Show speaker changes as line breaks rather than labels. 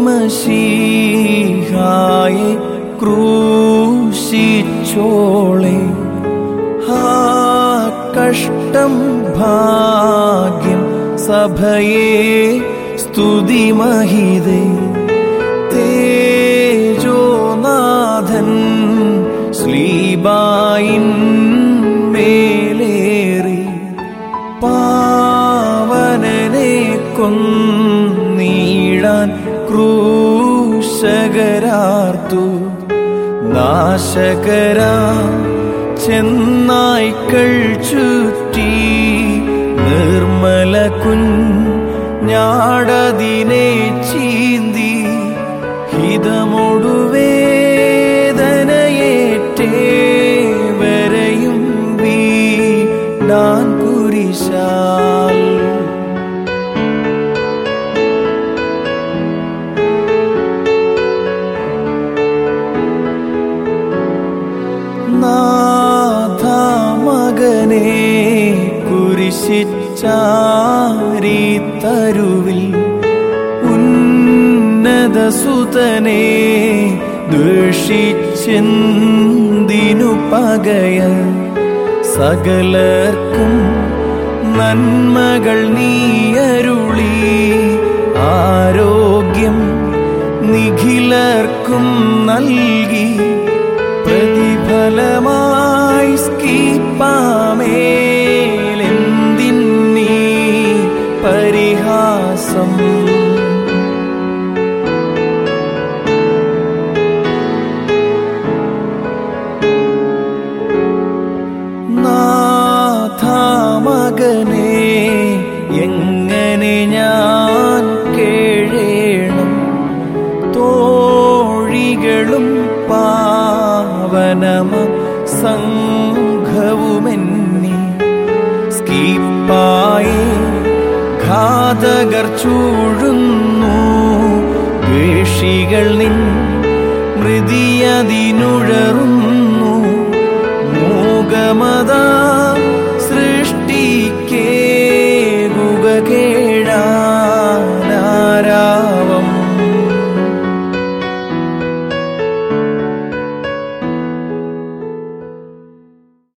മഷീഹായെ ക്രൂശിച്ചോളെ ആ കഷ്ടം ഭാഗ്യം സഭയെ സ്തുതി മഹിതേ തേജോനാഥൻ ശ്ലീബായിൻ മേലേറി പാവനനെ കൊന്നീടാൻ ക്രൂശകരാർത്തു നാശകരാ ചെന്നായ്ക്കൾ ചുറ്റി നിർമ്മല കുഞ്ഞാടതിനെ ചീന്തി ഹിതമൊടുവേദനയേറ്റേവരെയും വീടാൻ കുരിശാൽ നാഥ മകനെ കുരിശിച്ചാരി തരുവിൽ ഉന്നത സുതനെ ദ്വേഷിച്ചെന്തിനു പകയ സകലർക്കും നന്മകൾ നീയരുളി ആരോഗ്യം നിഖിലർക്കും നൽകി പ്രതിഫലമായി സ്കീപ്പാമേലെന്തിന്നീ പരിഹാസം നാഥ മകനെ എങ്ങനെ ഞാൻ കേഴേണം തോഴികളും പാവനമ സംഘവുമെന്നി സ്കീപ്പായി ഘാതകർ ചൂഴുന്നു ദ്വേഷികൾ നിൻ മൃതിയതിനുഴറുന്നു മൂകമതാ